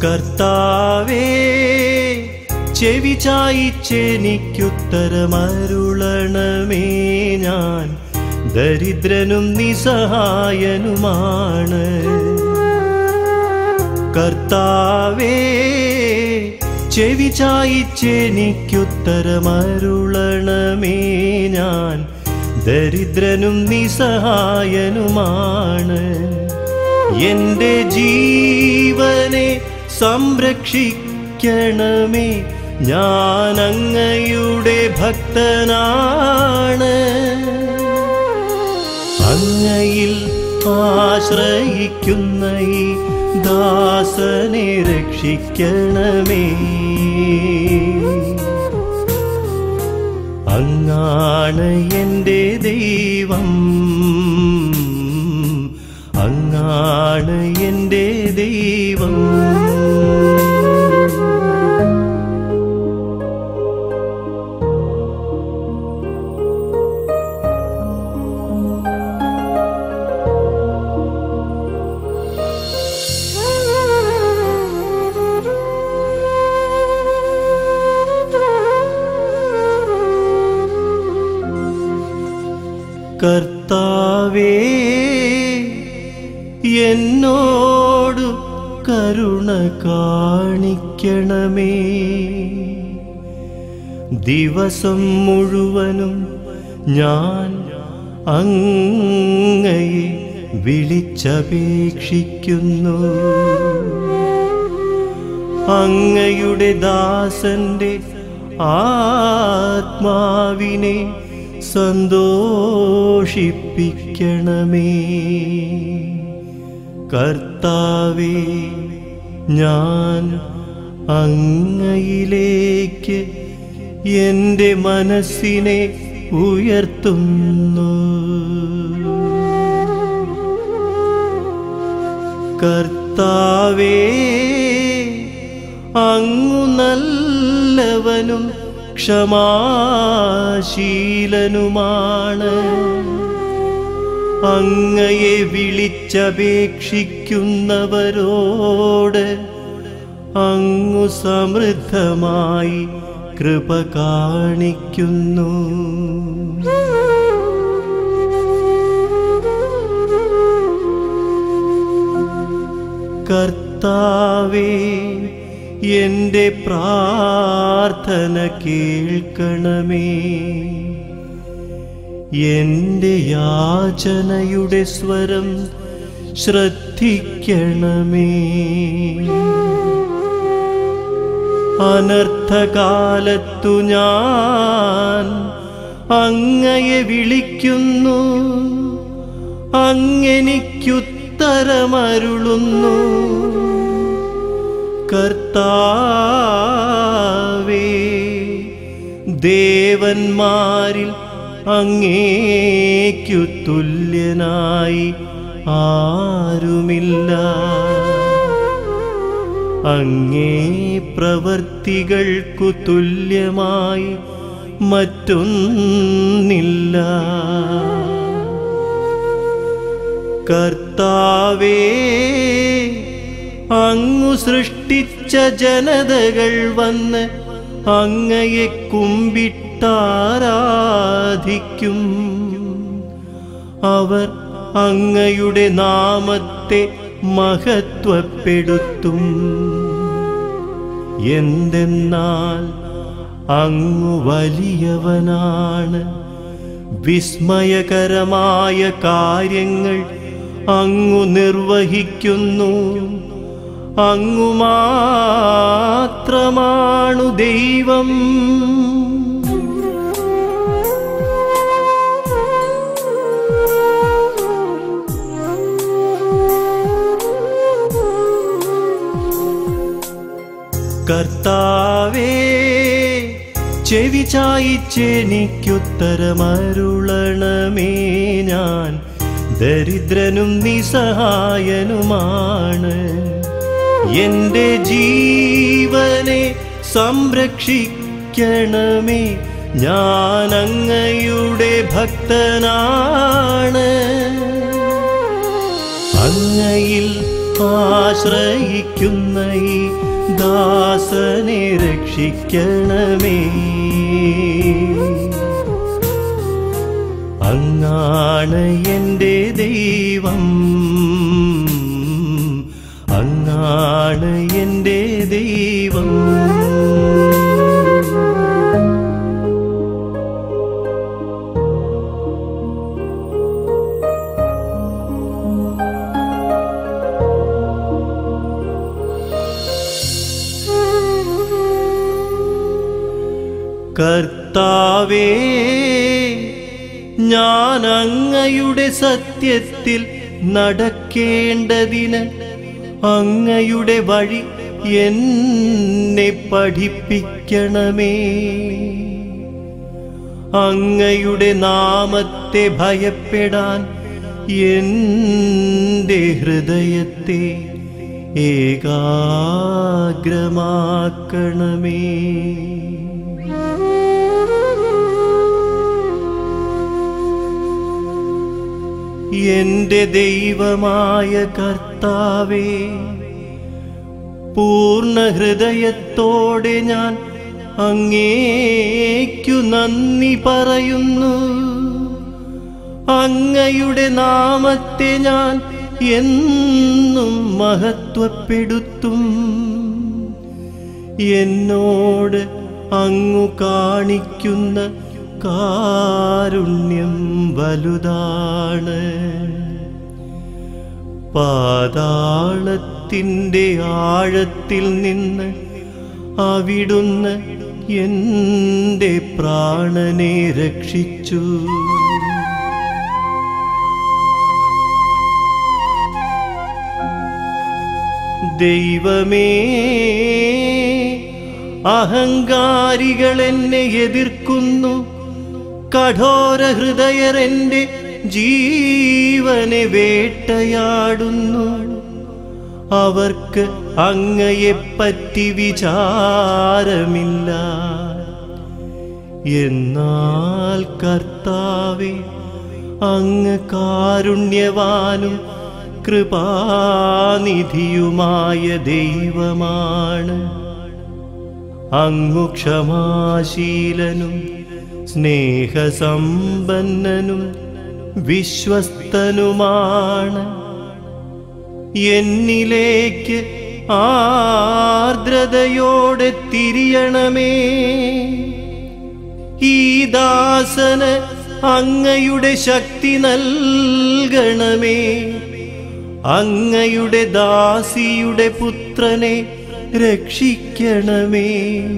കർത്താവേ ചെവി ചായിച്ചെനിക്കുത്തരമരുളണമേ ഞാൻ ദരിദ്രനും നിസ്സഹായനുമാണ് കർത്താവേ ചെവി ചായിച്ചെനിക്കുത്തരമരുളണമേ ഞാൻ ദരിദ്രനും നിസ്സഹായനുമാണ് എന്റെ ജീവനെ സംരക്ഷിക്കണമേ ഞാൻ അങ്ങയുടെ ഭക്തനാണ് അങ്ങയിൽ ആശ്രയിക്കുന്ന ഈ ദാസനെ രക്ഷിക്കണമേ അങ്ങാണ് എൻ്റെ ദൈവം അങ്ങാണ് എൻ്റെ ദൈവം കർത്താവേ എന്നോട് കരുണ കാണിക്കണമേ ദിവസം മുഴുവനും ഞാൻ അങ്ങയെ വിളിച്ചപേക്ഷിക്കുന്നു അങ്ങയുടെ ദാസന്റെ ആത്മാവിനെ സന്തോഷിപ്പിക്കണമേ കർത്താവേ ഞാൻ അങ്ങയിലേക്ക് എൻ്റെ മനസ്സിനെ ഉയർത്തുന്നു കർത്താവേ അങ്ങു നല്ലവനും ക്ഷമാശീലനുമാണ് അങ്ങയെ വിളിച്ചപേക്ഷിക്കുന്നവരോട് അങ്ങു സമൃദ്ധമായി കൃപ കാണിക്കുന്നു കർത്താവേ എൻ്റെ പ്രാർത്ഥന കേൾക്കണമേ എൻ്റെ യാചനയുടെ സ്വരം ശ്രദ്ധിക്കണമേ അനർത്ഥകാലത്തു ഞാൻ അങ്ങയെ വിളിക്കുന്നു അങ്ങെനിക്കുത്തരമരുളുന്നു കർത്താവേ ദേവന്മാരിൽ അങ്ങേക്കു തുല്യനായി ആരുമില്ല അങ്ങേ പ്രവർത്തികൾക്കു തുല്യമായി മറ്റൊന്നില്ല കർത്താവേ അങ്ങു സൃഷ്ടിച്ച ജനതകൾ വന്ന് അങ്ങയെ കുമ്പിട്ടാരാധിക്കും അവർ അങ്ങയുടെ നാമത്തെ മഹത്വപ്പെടുത്തും എന്തെന്നാൽ അങ്ങു വലിയവനാണ് വിസ്മയകരമായ കാര്യങ്ങൾ അങ്ങു നിർവഹിക്കുന്നു അങ്ങു മാത്രമാണു ദൈവം കർത്താവേ ചെവി ചായിച്ചെനിക്കുത്തരമരുളണമേ ഞാൻ ദരിദ്രനും നിസ്സഹായനുമാണ് എൻ്റെ ജീവനെ സംരക്ഷിക്കണമേ ഞാൻ അങ്ങയുടെ ഭക്തനാണ് അങ്ങയിൽ ആശ്രയിക്കുന്ന ഈ ദാസനെ രക്ഷിക്കണമേ അങ്ങാണ് എൻ്റെ ദൈവം അങ്ങാണ് എൻ്റെ ദൈവം കർത്താവേ ഞാൻ അങ്ങയുടെ സത്യത്തിൽ നടക്കേണ്ടതിന് അങ്ങയുടെ വഴി എന്നെ പഠിപ്പിക്കണമേ അങ്ങയുടെ നാമത്തെ ഭയപ്പെടാൻ എൻ്റെ ഹൃദയത്തെ ഏകാഗ്രമാക്കണമേ എന്റെ ദൈവമായ കർത്താവേ പൂർണ്ണ ഹൃദയത്തോടെ ഞാൻ അങ്ങേക്കു നന്ദി പറയുന്നു അങ്ങയുടെ നാമത്തെ ഞാൻ എന്നും മഹത്വപ്പെടുത്തും എന്നോട് അങ്ങു കാണിക്കുന്ന കാരുണ്യം വലുതാണ് പാതാളത്തിൻ്റെ ആഴത്തിൽ നിന്ന് അവിടുന്ന് എൻ്റെ പ്രാണനെ രക്ഷിച്ചു ദൈവമേ അഹങ്കാരികൾ എന്നെ എതിർക്കുന്നു കഠോര ഹൃദയർ എൻ്റെ ജീവനെ വേട്ടയാടുന്നു അവർക്ക് അങ്ങയെപ്പറ്റി വിചാരമില്ല എന്നാൽ കർത്താവെ അങ്ങ് കാരുണ്യവാനും കൃപാനിധിയുമായ ദൈവമാണ് അങ്ങു ക്ഷമാശീലനും സ്നേഹസമ്പന്നനും വിശ്വസ്തനുമാണ് എന്നിലേക്ക് ആർദ്രതയോടെ തിരിയണമേ ഈ ദാസന് അങ്ങയുടെ ശക്തി നൽകണമേ അങ്ങയുടെ ദാസിയുടെ പുത്രനെ രക്ഷിക്കണമേ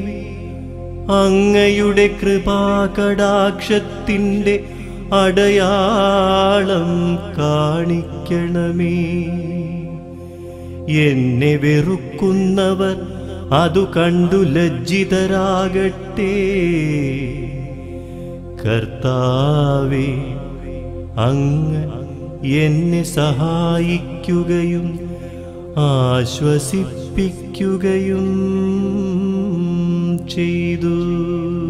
അങ്ങയുടെ കൃപാകടാക്ഷത്തിൻ്റെ അടയാളം കാണിക്കണമേ എന്നെ വെറുക്കുന്നവർ അതു കണ്ടു ലജ്ജിതരാകട്ടെ കർത്താവേ അങ്ങ് എന്നെ സഹായിക്കുകയും ആശ്വസിപ്പിക്കുകയും ചെയ്തു